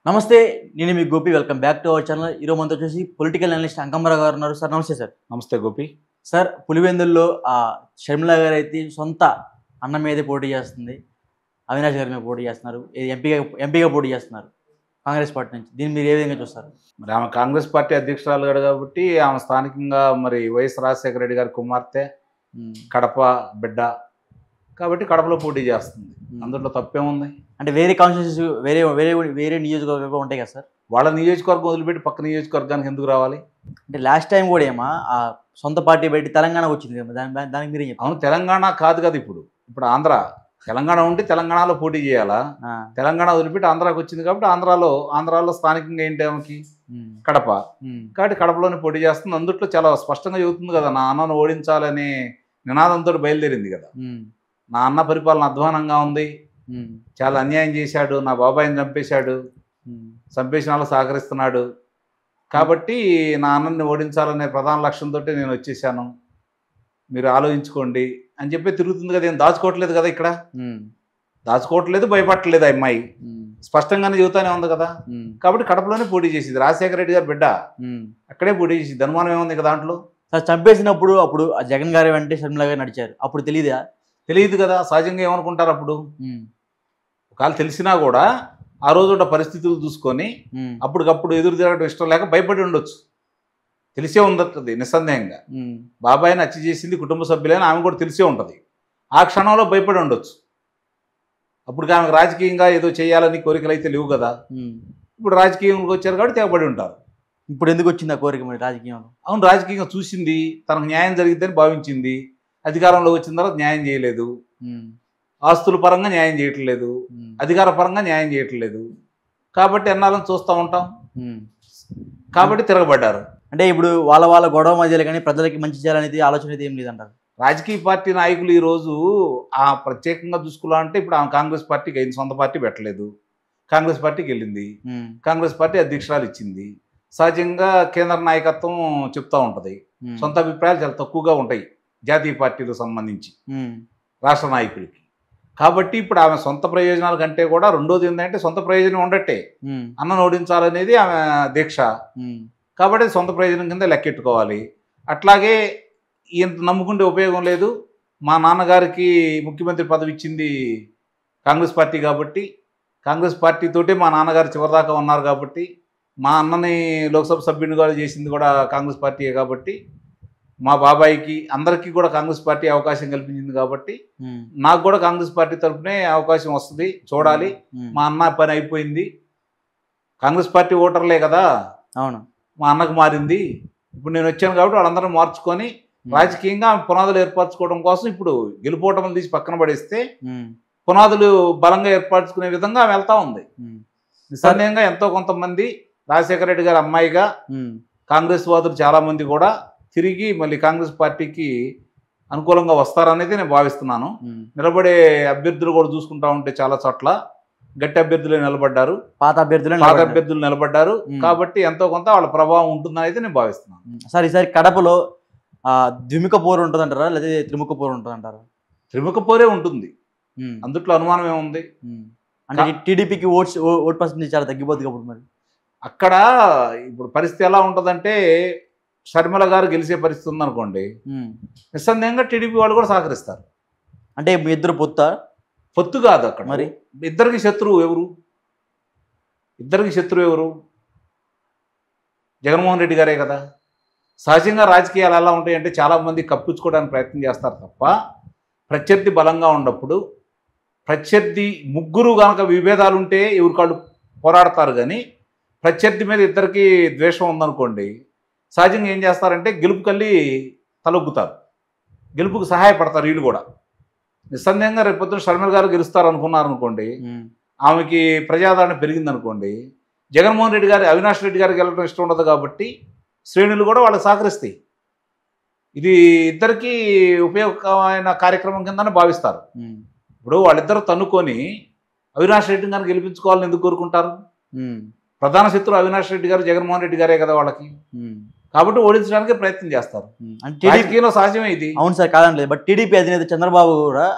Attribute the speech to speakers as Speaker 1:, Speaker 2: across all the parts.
Speaker 1: నమస్తే నేను మీ Gopi welcome back to our channel ఈరోజు మనతో వచ్చేసి పొలిటికల్ అనలిస్ట్ అంకమ్మరావు గారు ఉన్నారు సార్ నమస్తే సార్
Speaker 2: నమస్తే గోపి
Speaker 1: సార్ పులివెందుల్లో ఆ షర్మిల గారు అయితే సొంత అన్న మీదే పోటీ చేస్తుంది అవినాష్ గారి మీద పోటీ చేస్తున్నారు ఇది ఎంపీగా ఎంపీగా పోటీ చేస్తున్నారు కాంగ్రెస్ పార్టీ నుంచి దీన్ని మీరు ఏ విధంగా చూస్తారు
Speaker 2: మరి ఆమె కాంగ్రెస్ పార్టీ అధ్యక్షురాలు గారు కాబట్టి ఆమె స్థానికంగా మరి వైఎస్ రాజశేఖర రెడ్డి గారి కుమార్తె
Speaker 1: ఉమ్.
Speaker 2: కడప బిడ్డ కాబట్టి కడపలో పోటీ చేస్తుంది అందులో తప్పేముంది
Speaker 1: అంటే వేరే కాన్స్టిట్యూన్సీ వేరే వేరే వేరే నియోజకవర్గాలు ఉంటాయి కదా సార్
Speaker 2: వాళ్ళ నియోజకవర్గం వదిలిపెట్టి పక్క నియోజకవర్గానికి ఎందుకు రావాలి
Speaker 1: అంటే లాస్ట్ టైం కూడా ఏమా ఆ సొంత పార్టీ పెట్టి తెలంగాణ వచ్చింది కదా దాని దాని- దానికి మీరేం చెప్తారు
Speaker 2: అవును తెలంగాణ కాదు కదా ఇప్పుడు ఇప్పుడు ఆంధ్ర తెలంగాణ ఉంటే తెలంగాణలో పోటీ చేయాలా
Speaker 1: ఆ,
Speaker 2: తెలంగాణ వదిలిపెట్టి ఆంధ్రాకి వచ్చింది కాబట్టి ఆంధ్రాలో ఆంధ్రాలో స్థానికంగా ఏంటి ఆమెకి
Speaker 1: ఉమ్,
Speaker 2: కడప
Speaker 1: ఉమ్,
Speaker 2: కాబట్టి కడపలోనే పోటీ చేస్తుంది అందుట్లో చాలా స్పష్టంగా చెబుతుంది కదా నా అన్నను ఓడించాలనే నినాదంతో బయలుదేరింది కదా
Speaker 1: ఉమ్,
Speaker 2: నా అన్న పరిపాలన అధ్వానంగా ఉంది
Speaker 1: ఉమ్,
Speaker 2: చాలా అన్యాయం చేశాడు నా బాబాయిని చంపేశాడు
Speaker 1: ఉమ్,
Speaker 2: చంపేసిన వాళ్ళు సహకరిస్తున్నాడు కాబట్టి నా అన్నని ఓడించాలనే ప్రధాన లక్ష్యంతో నేను వచ్చేసాను మీరు ఆలోచించుకోండి అని చెప్పి తిరుగుతుంది కదా ఏం దాచుకోవట్లేదు కదా ఇక్కడ
Speaker 1: ఉమ్,
Speaker 2: దాచుకోవట్లేదు భయపడట్లేదు ఆ అమ్మాయి
Speaker 1: ఉమ్,
Speaker 2: స్పష్టంగానే చెబుతానే ఉంది కదా
Speaker 1: ఉమ్,
Speaker 2: కాబట్టి కడపలోనే పోటీ చేసింది రాజశేఖర రెడ్డి గారి బిడ్డ
Speaker 1: ఉమ్.
Speaker 2: అక్కడే పోటీ చేసింది అనుమానం ఏముంది ఇక దాంట్లో
Speaker 1: సార్ చంపేసినప్పుడు అప్పుడు ఆ జగన్ గారి వెంటే షర్మిల గారు నడిచారు అప్పుడు తెలియదా
Speaker 2: తెలియదు కదా సహజంగా ఏమనుకుంటారు అప్పుడు ఒకవేళ తెలిసినా కూడా ఆ రోజు ఉన్న పరిస్థితులు చూసుకొని అప్పటికప్పుడు ఎదురు తిరగడం ఇష్టం లేక భయపడి ఉండొచ్చు తెలిసే ఉండదు నిస్సందేహంగా బాబాయిని హత్య చేసింది కుటుంబ సభ్యులని ఆమె కూడా తెలిసే ఉంటుంది ఆ క్షణంలో భయపడి ఉండొచ్చు అప్పుడు ఆమెకు రాజకీయంగా ఏదో చేయాలని కోరికలు అయితే లేవు కదా ఇప్పుడు రాజకీయంలోకి వచ్చారు కాబట్టి తెగబడి ఉంటారు
Speaker 1: ఇప్పుడు ఎందుకు వచ్చింది ఆ కోరిక మరి రాజకీయంలో
Speaker 2: అవును రాజకీయంగా చూసింది తనకు న్యాయం జరిగిద్దని భావించింది అధికారంలో వచ్చిన తర్వాత న్యాయం చేయలేదు
Speaker 1: ఉమ్,
Speaker 2: ఆస్తుల పరంగా న్యాయం చేయట్లేదు
Speaker 1: ఉమ్,
Speaker 2: అధికార పరంగా న్యాయం చేయట్లేదు కాబట్టి ఎన్నాళ్ళని చూస్తూ ఉంటాం
Speaker 1: ఉమ్.
Speaker 2: కాబట్టి తిరగబడ్డారు
Speaker 1: అంటే ఇప్పుడు వాళ్ళ వాళ్ళ గొడవ మధ్యలో కానీ ప్రజలకి మంచి చేయాలనేది ఆలోచన అయితే ఏం లేదంటారు
Speaker 2: రాజకీయ పార్టీ నాయకులు ఈరోజు ఆ ప్రత్యేకంగా చూసుకోవాలంటే ఇప్పుడు ఆమె కాంగ్రెస్ పార్టీకి అయింది సొంత పార్టీ పెట్టలేదు కాంగ్రెస్ పార్టీకి వెళ్ళింది
Speaker 1: ఉమ్,
Speaker 2: కాంగ్రెస్ పార్టీ అధ్యక్షురాలు ఇచ్చింది సహజంగా కేంద్ర నాయకత్వం చెప్తూ ఉంటుంది
Speaker 1: ఉమ్,
Speaker 2: సొంత అభిప్రాయాలు చాలా తక్కువగా ఉంటాయి జాతీయ పార్టీలకు సంబంధించి
Speaker 1: ఉమ్,
Speaker 2: రాష్ట్ర నాయకులకి కాబట్టి ఇప్పుడు ఆమె సొంత ప్రయోజనాల కంటే కూడా రెండోది ఏంటంటే సొంత ప్రయోజనం ఉండట్టే
Speaker 1: ఉమ్,
Speaker 2: అన్నను ఓడించాలనేది ఆమె దీక్ష
Speaker 1: ఉమ్,
Speaker 2: కాబట్టి సొంత ప్రయోజనం కింద లెక్కెట్టుకోవాలి అట్లాగే ఇంత నమ్ముకుంటే ఉపయోగం లేదు మా నాన్నగారికి ముఖ్యమంత్రి పదవి ఇచ్చింది కాంగ్రెస్ పార్టీ కాబట్టి కాంగ్రెస్ పార్టీతోటే మా నాన్నగారు చివరిదాకా ఉన్నారు కాబట్టి మా అన్నని లోక్సభ సభ్యునిగా చేసింది కూడా కాంగ్రెస్ పార్టీయే కాబట్టి మా బాబాయికి అందరికీ కూడా కాంగ్రెస్ పార్టీ అవకాశం కల్పించింది కాబట్టి
Speaker 1: ఉమ్,
Speaker 2: నాకు కూడా కాంగ్రెస్ పార్టీ తరఫునే అవకాశం వస్తుంది చూడాలి
Speaker 1: ఉమ్,
Speaker 2: మా అన్న పని అయిపోయింది కాంగ్రెస్ పార్టీ ఓటర్లే కదా
Speaker 1: అవును
Speaker 2: మా అన్నకు మారింది ఇప్పుడు నేను వచ్చాను కాబట్టి వాళ్ళందరూ మార్చుకొని
Speaker 1: ఉమ్,
Speaker 2: రాజకీయంగా ఆమె పునాదులు ఏర్పరచుకోవడం కోసం ఇప్పుడు గెలుపోవటం తీసి పక్కన పడేస్తే
Speaker 1: ఉమ్,
Speaker 2: పునాదులు బలంగా ఏర్పరచుకునే విధంగా ఆమె వెళ్తా ఉంది
Speaker 1: ఉమ్,
Speaker 2: నిస్సందేహంగా ఎంతో కొంతమంది రాజశేఖర రెడ్డి గారి అమ్మాయిగా
Speaker 1: ఉమ్,
Speaker 2: కాంగ్రెస్ వాదులు చాలామంది కూడా తిరిగి మళ్ళీ కాంగ్రెస్ పార్టీకి అనుకూలంగా వస్తారనేది నేను భావిస్తున్నాను
Speaker 1: ఉమ్.
Speaker 2: నిలబడే అభ్యర్థులు కూడా చూసుకుంటా ఉంటే చాలా చోట్ల గట్టి అభ్యర్థులే నిలబడ్డారు
Speaker 1: పాత అభ్యర్థులు
Speaker 2: పాత అభ్యర్థులు నిలబడ్డారు
Speaker 1: ఉమ్.
Speaker 2: కాబట్టి ఎంతో కొంత వాళ్ళ ప్రభావం ఉంటుందని అయితే నేను భావిస్తున్నాను
Speaker 1: సార్ ఈసారి కడపలో ఆ, ద్విముఖ పోరు ఉంటుందంటారా లేదా త్రిముఖ పోరు ఉంటుందంటారా
Speaker 2: త్రిముఖ పోరే ఉంటుంది
Speaker 1: ఉమ్,
Speaker 2: అందుట్లో అనుమానం ఏముంది
Speaker 1: ఉమ్. అంటే టీడీపీకి ఓట్స్ ఓట్ పర్సెంటేజ్ చాలా తగ్గిపోతుంది అప్పుడు మరి
Speaker 2: అక్కడ ఇప్పుడు పరిస్థితి ఎలా ఉంటుందంటే షర్మిల గారు గెలిచే పరిస్థితి ఉందనుకోండి
Speaker 1: ఉమ్.
Speaker 2: నిస్సందేహంగా టీడీపీ వాళ్ళు కూడా సహకరిస్తారు
Speaker 1: అంటే మీ ఇద్దరు పొత్త
Speaker 2: పొత్తు కాదు అక్కడ
Speaker 1: మరి
Speaker 2: ఇద్దరికి శత్రువు ఎవరు ఇద్దరికి శత్రువు ఎవరు జగన్మోహన్ రెడ్డి గారే కదా సహజంగా రాజకీయాలు ఎలా ఉంటాయంటే చాలామంది కప్పించుకోవడానికి ప్రయత్నం చేస్తారు తప్ప ప్రత్యర్థి బలంగా ఉన్నప్పుడు ప్రత్యర్థి ముగ్గురు కనుక విభేదాలు ఉంటే ఎవరికాళ్ళు పోరాడతారు కానీ ప్రత్యర్థి మీద ఇద్దరికి ద్వేషం ఉందనుకోండి సహజంగా ఏం చేస్తారంటే గెలుపు కల్లి తలొగ్గుతారు గెలుపుకు సహాయపడతారు వీళ్ళు కూడా నిస్సందేహంగా రేపు పొద్దున షర్మిల గారు గెలుస్తారు అనుకున్నారు అనుకోండి
Speaker 1: ఉమ్,
Speaker 2: ఆమెకి ప్రజాదరణ పెరిగింది అనుకోండి జగన్మోహన్ రెడ్డి గారి అవినాష్ రెడ్డి గారికి వెళ్ళడం ఇష్టం ఉండదు కాబట్టి శ్రేణులు కూడా వాళ్ళకి సహకరిస్తాయి ఇది ఇద్దరికి ఉపయోగకరమైన కార్యక్రమం కిందనే భావిస్తారు
Speaker 1: ఉమ్,
Speaker 2: ఇప్పుడు వాళ్ళిద్దరూ తన్నుకొని అవినాష్ రెడ్డి గారిని గెలిపించుకోవాలని ఎందుకు కోరుకుంటారు
Speaker 1: ఉమ్,
Speaker 2: ప్రధాన శత్రువు అవినాష్ రెడ్డి గారు జగన్మోహన్ రెడ్డి గారే కదా వాళ్ళకి
Speaker 1: ఉమ్,
Speaker 2: కాబట్టి ఓడించడానికి ప్రయత్నం చేస్తారు
Speaker 1: ఉమ్. అంటే టీడీపీ
Speaker 2: రాజకీయంలో సహజమే ఇది
Speaker 1: అవును సార్ కాదనలేదు బట్ టీడీపీ అధినేత చంద్రబాబు కూడా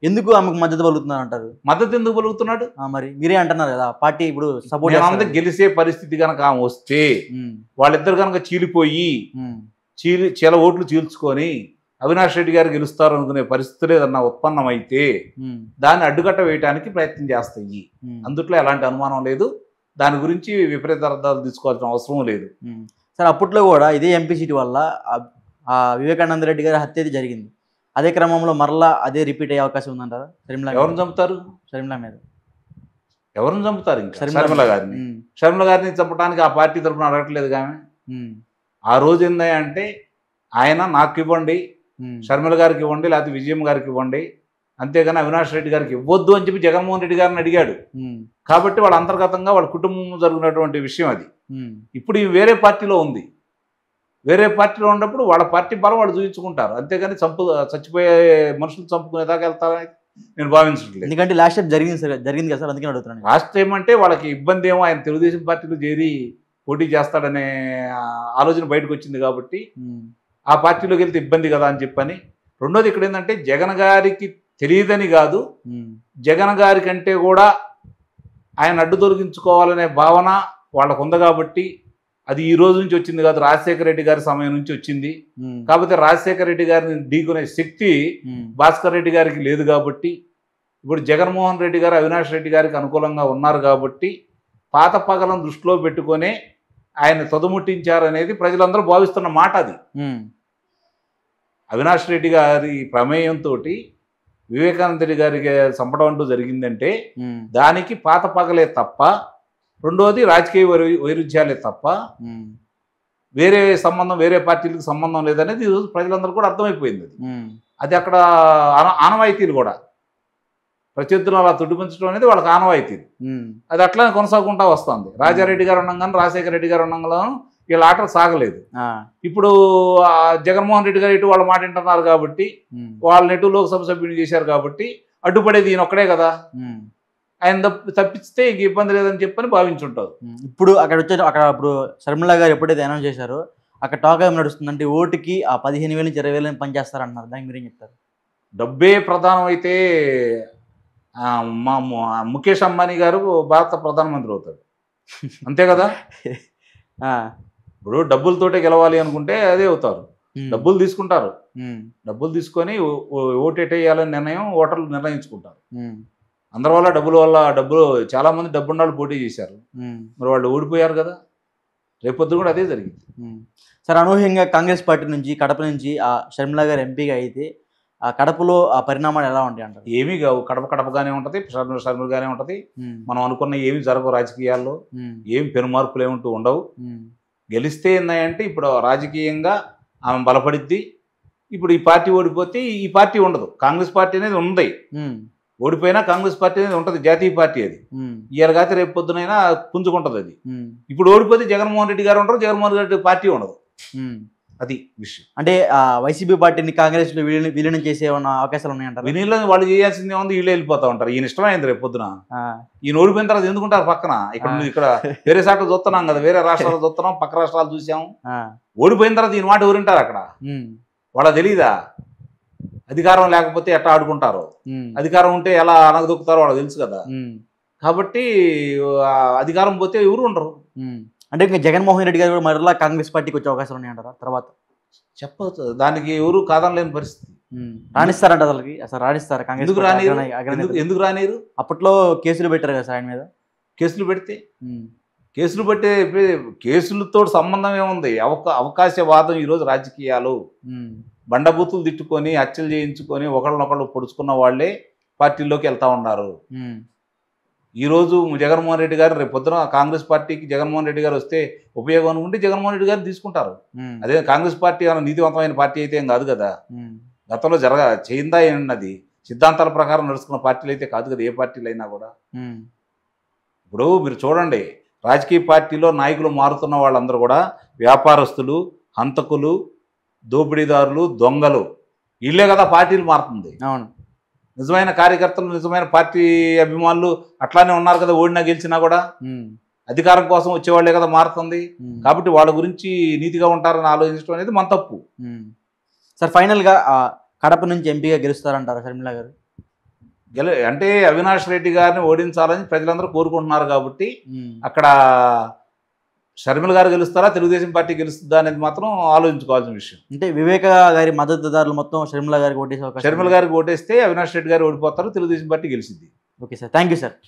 Speaker 1: ఎందుకు ఆమెకు మద్దతు పలుకుతున్నారు అంటారు
Speaker 2: మద్దతు ఎందుకు పలుకుతున్నాడు
Speaker 1: ఆ, మరి మీరే అంటున్నారు కదా పార్టీ ఇప్పుడు సపోర్ట్
Speaker 2: నేనంతా గెలిసే పరిస్థితి కనుక ఆమె వస్తే వాళ్ళిద్దరు కనుక చీలిపోయి చీలి చీల ఓట్లు చీల్చుకొని అవినాష్ రెడ్డి గారు గెలుస్తారు అనుకునే పరిస్థితులు ఏదన్నా ఉత్పన్నమైతే దాన్ని అడ్డుకట్ట వేయడానికి ప్రయత్నం చేస్తాయి అందుట్లో ఎలాంటి అనుమానం లేదు దాని గురించి విపరీత అర్థాలు తీసుకోవాల్సిన అవసరం లేదు
Speaker 1: సార్ అప్పట్లో కూడా ఇదే ఎంపీ సీట్ వల్ల ఆ- ఆ వివేకానంద రెడ్డి గారి హత్య అయితే జరిగింది అదే క్రమంలో మరలా అదే రిపీట్ అయ్యే అవకాశం ఉందంటారా షర్మిల మీద?
Speaker 2: ఎవరిని చంపుతారు
Speaker 1: షర్మిల మీద
Speaker 2: ఎవరిని చంపుతారు ఇంకా
Speaker 1: షర్మిల
Speaker 2: షర్మిల గారిని
Speaker 1: ఉమ్,
Speaker 2: షర్మిల గారిని చంపడానికి ఆ పార్టీ తరఫున అడగట్లేదు కానీ
Speaker 1: ఉమ్,
Speaker 2: ఆ రోజు ఏందంటే ఆయన నాకు ఇవ్వండి
Speaker 1: ఉమ్,
Speaker 2: షర్మిల గారికి ఇవ్వండి లేకపోతే విజయం గారికి ఇవ్వండి అంతేగాని అవినాష్ రెడ్డి గారికి ఇవ్వద్దు అని చెప్పి జగన్మోహన్ రెడ్డి గారిని అడిగాడు
Speaker 1: ఉమ్,
Speaker 2: కాబట్టి వాళ్ళ అంతర్గతంగా వాళ్ళ కుటుంబం జరిగినటువంటి విషయం అది
Speaker 1: ఉమ్,
Speaker 2: ఇప్పుడు ఈ వేరే పార్టీలో ఉంది వేరే పార్టీలో ఉన్నప్పుడు వాళ్ళ పార్టీ బలం వాళ్ళు చూపించుకుంటారు అంతేగాని చంపు చచ్చిపోయే మనుషులు చంపుకునే దాకా వెళ్తారని నేను భావించట్లేదు
Speaker 1: ఎందుకంటే లాస్ట్ టైం జరిగింది సార్ జరిగింది కదా సార్ అందుకని అడుగుతున్నాను నేను.
Speaker 2: లాస్ట్ టైం అంటే వాళ్ళకి ఇబ్బంది ఏమో ఆయన తెలుగుదేశం పార్టీలో చేరి పోటీ చేస్తాడనే ఆ, ఆలోచన బయటకు వచ్చింది కాబట్టి
Speaker 1: ఉమ్,
Speaker 2: ఆ పార్టీలోకి వెళ్తే ఇబ్బంది కదా అని చెప్పని రెండోది ఇక్కడ ఏంటంటే జగన్ గారికి తెలియదని కాదు
Speaker 1: ఉమ్,
Speaker 2: జగన్ గారి కంటే కూడా ఆయన అడ్డు తొలగించుకోవాలనే భావన వాళ్ళకు ఉంది కాబట్టి అది ఈ రోజు నుంచి వచ్చింది కాదు రాజశేఖర రెడ్డి గారి సమయం నుంచి వచ్చింది
Speaker 1: ఉమ్,
Speaker 2: కాకపోతే రాజశేఖర రెడ్డి గారిని ఢీకొనే శక్తి
Speaker 1: ఉమ్,
Speaker 2: భాస్కర్ రెడ్డి గారికి లేదు కాబట్టి ఇప్పుడు జగన్మోహన్ రెడ్డి గారు అవినాష్ రెడ్డి గారికి అనుకూలంగా ఉన్నారు కాబట్టి పాత పగలను దృష్టిలో పెట్టుకొని ఆయన తొదముట్టించారనేది ప్రజలందరూ భావిస్తున్న మాట అది
Speaker 1: ఉమ్,
Speaker 2: అవినాష్ రెడ్డి గారి ప్రమేయంతో వివేకానంద రెడ్డి గారికి చంపడం అంటూ జరిగిందంటే
Speaker 1: ఉమ్,
Speaker 2: దానికి పాత పగలే తప్ప రెండోది రాజకీయ వై- వైరుధ్యాలే తప్ప
Speaker 1: ఉమ్,
Speaker 2: వేరే సంబంధం వేరే పార్టీలకు సంబంధం లేదనేది ఈరోజు ప్రజలందరూ కూడా అర్థమైపోయింది అది
Speaker 1: ఉమ్,
Speaker 2: అది అక్కడ ఆన- ఆనవాయితీలు కూడా ప్రత్యర్థులు అలా తుడిపించడం అనేది వాళ్ళకి ఆనవాయితీలు
Speaker 1: ఉమ్,
Speaker 2: అది అట్లానే కొనసాగుకుంటా వస్తుంది రాజారెడ్డి గారు ఉండగానే రాజశేఖర రెడ్డి గారు ఉండగానే వీళ్ళ ఆటలు సాగలేదు
Speaker 1: ఆ,
Speaker 2: ఇప్పుడు ఆ జగన్మోహన్ రెడ్డి గారు ఇటు వాళ్ళ మాట వింటున్నారు కాబట్టి
Speaker 1: ఉమ్,
Speaker 2: వాళ్ళని ఎటు లోక్సభ సభ్యుని చేశారు కాబట్టి అడ్డుపడేది ఈయన ఒక్కడే కదా
Speaker 1: ఉమ్,
Speaker 2: ఆయన తప్పి తప్పిస్తే ఇంక ఇబ్బంది లేదని చెప్పని భావించుంటారు
Speaker 1: ఉమ్. ఇప్పుడు అక్కడ వచ్చే అక్కడ ఇప్పుడు షర్మిల గారు ఎప్పుడైతే అనౌన్స్ చేశారో అక్కడ టాక్ ఏం నడుస్తుందంటే ఓటుకి ఆ పదిహేను వేల నుంచి ఇరవై వేలని పనిచేస్తారంటున్నారు దానికి మీరేం చెప్తారు
Speaker 2: డబ్బే ప్రధానం అయితే ఆ, మా ము- ముఖేష్ అంబానీ గారు భారత ప్రధానమంత్రి అవుతాడు అంతే కదా
Speaker 1: ఆ,
Speaker 2: ఇప్పుడు డబ్బులతోటే గెలవాలి అనుకుంటే అదే అవుతారు
Speaker 1: ఉమ్,
Speaker 2: డబ్బులు తీసుకుంటారు
Speaker 1: ఉమ్,
Speaker 2: డబ్బులు తీసుకొని ఓ- ఓ- ఓటేటేయాలని నిర్ణయం ఓటర్లు నిర్ణయించుకుంటారు
Speaker 1: ఉమ్,
Speaker 2: అందరి వల్ల డబ్బుల వల్ల డబ్బులు చాలా మంది డబ్బున్న వాళ్ళు పోటీ చేశారు
Speaker 1: ఉమ్,
Speaker 2: మరి వాళ్ళు ఓడిపోయారు కదా రేపొద్దు కూడా అదే జరిగింది
Speaker 1: ఉమ్. సార్ అనూహ్యంగా కాంగ్రెస్ పార్టీ నుంచి కడప నుంచి ఆ షర్మిల గారు ఎంపీగా అయితే ఆ కడపలో ఆ పరిణామాలు ఎలా ఉంటాయి అంటారు
Speaker 2: ఏమీ కావు కడప కడపగానే ఉంటుంది షర్మిల షర్మిలగానే ఉంటుంది
Speaker 1: ఉమ్,
Speaker 2: మనం అనుకున్న ఏమి జరగవు రాజకీయాల్లో
Speaker 1: ఉమ్,
Speaker 2: ఏం పెనుమార్పులు ఏముంటూ ఉండవు
Speaker 1: ఉమ్,
Speaker 2: గెలిస్తే ఏందంటే ఇప్పుడు రాజకీయంగా ఆమె బలపడిద్ది ఇప్పుడు ఈ పార్టీ ఓడిపోతే ఈ పార్టీ ఉండదు కాంగ్రెస్ పార్టీ అనేది ఉంది
Speaker 1: ఉమ్,
Speaker 2: ఓడిపోయినా కాంగ్రెస్ పార్టీ అనేది ఉంటుంది జాతీయ పార్టీ అది
Speaker 1: ఉమ్,
Speaker 2: ఇవాళ కాతే రేపు పొద్దునైనా పుంజుకుంటుంది అది
Speaker 1: ఉమ్,
Speaker 2: ఇప్పుడు ఓడిపోతే జగన్మోహన్ రెడ్డి గారు ఉండరు జగన్మోహన్ రెడ్డి పార్టీ ఉండదు
Speaker 1: ఉమ్.
Speaker 2: అది విషయం
Speaker 1: అంటే ఆ వైసీపీ పార్టీని కాంగ్రెస్ లో విలీనం విలీనం చేసే ఏమన్నా అవకాశాలు ఉన్నాయంటారు
Speaker 2: వినీలో వాళ్ళు చేయాల్సింది ఏముంది వీళ్ళు వెళ్ళిపోతా ఉంటారు ఈయన ఇష్టమైంది రేపు పొద్దున ఈయన ఓడిపోయిన తర్వాత ఎందుకుంటారు పక్కన ఇక్కడ
Speaker 1: ఆ.
Speaker 2: నువ్వు ఇక్కడ వేరే సార్లు చూస్తున్నాం కదా వేరే రాష్ట్రాలు చూస్తున్నాం పక్క రాష్ట్రాలు చూసాం ఓడిపోయిన తర్వాత ఈయన మాట ఊరింటారు అక్కడ వాళ్ళకి తెలియదా అధికారం లేకపోతే ఎట్లా ఆడుకుంటారు అధికారం ఉంటే ఎలా అనగదొక్కుతారో వాళ్ళకి తెలుసు కదా కాబట్టి ఆ, అధికారం పోతే ఎవరు ఉండరు
Speaker 1: అంటే ఇంకా జగన్మోహన్ రెడ్డి గారు కూడా మరలా కాంగ్రెస్ పార్టీకి వచ్చే అవకాశాలు ఉన్నాయంటారా తర్వాత
Speaker 2: చెప్పవచ్చు దానికి ఎవరు కాదనలేని పరిస్థితి
Speaker 1: ఉమ్. రాణిస్తారంట అసలుకి అసలు రాణిస్తారా కాంగ్రెస్
Speaker 2: ఎందుకు
Speaker 1: పార్టీ
Speaker 2: రానిరు
Speaker 1: అగ్రనాయ- అగ్రనేత?
Speaker 2: ఎందుకు ఎందుకు రానిరు
Speaker 1: అప్పట్లో కేసులు పెట్టారు కదా సార్ ఆయన మీద
Speaker 2: కేసులు పెడితే
Speaker 1: ఉమ్.
Speaker 2: కేసులు పెట్టే కేసులతో సంబంధం ఏముంది అవకా అవకాశవాదం ఈరోజు రాజకీయాలు
Speaker 1: ఉమ్.
Speaker 2: బండబూతులు తిట్టుకొని హత్యలు చేయించుకొని ఒకళ్ళనొకళ్ళు పొడుచుకున్న వాళ్ళే పార్టీలోకి వెళ్తా ఉన్నారు
Speaker 1: ఉమ్.
Speaker 2: ఈరోజు జగన్మోహన్ రెడ్డి గారు రేపు పొద్దున కాంగ్రెస్ పార్టీకి జగన్మోహన్ రెడ్డి గారు వస్తే ఉపయోగం అనుకుంటే జగన్మోహన్ రెడ్డి గారు తీసుకుంటారు
Speaker 1: ఉమ్.
Speaker 2: అదే కాంగ్రెస్ పార్టీ ఏమైనా నీతివంతమైన పార్టీ అయితే ఏం కాదు కదా
Speaker 1: ఉమ్.
Speaker 2: గతంలో జరగ చేయిందా ఏమన్నది సిద్ధాంతాల ప్రకారం నడుచుకున్న పార్టీలు అయితే కాదు కదా ఏ పార్టీలు అయినా కూడా
Speaker 1: ఉమ్.
Speaker 2: ఇప్పుడు మీరు చూడండి రాజకీయ పార్టీలో నాయకులు మారుతున్న వాళ్ళందరూ కూడా వ్యాపారస్తులు హంతకులు దోపిడీదారులు దొంగలు వీళ్ళే కదా పార్టీలు మారుతుంది
Speaker 1: అవును
Speaker 2: నిజమైన కార్యకర్తలు నిజమైన పార్టీ అభిమానులు అట్లానే ఉన్నారు కదా ఓడినా గెలిచినా కూడా
Speaker 1: ఉమ్.
Speaker 2: అధికారం కోసం వచ్చేవాళ్లే కదా మారుతుంది
Speaker 1: ఉమ్.
Speaker 2: కాబట్టి వాళ్ళ గురించి నీతిగా ఉంటారని ఆలోచించడం అనేది మన తప్పు
Speaker 1: ఉమ్. సార్ ఫైనల్గా ఆ కడప నుంచి ఎంపీగా గెలుస్తారంటారా షర్మిల గారు
Speaker 2: గెల అంటే అవినాష్ రెడ్డి గారిని ఓడించాలని ప్రజలందరూ కోరుకుంటున్నారు కాబట్టి
Speaker 1: ఉమ్.
Speaker 2: అక్కడ షర్మిల గారు గెలుస్తారా తెలుగుదేశం పార్టీ గెలుస్తుందా అనేది మాత్రం ఆలోచించుకోవాల్సిన విషయం
Speaker 1: అంటే వివేక గారి మద్దతుదారులు మొత్తం షర్మిల గారికి ఓటేసే అవకాశం
Speaker 2: షర్మిల గారికి ఓటేస్తే అవినాష్ రెడ్డి గారు ఓడిపోతారు తెలుగుదేశం పార్టీ గెలిచింది
Speaker 1: okay sir thank you sir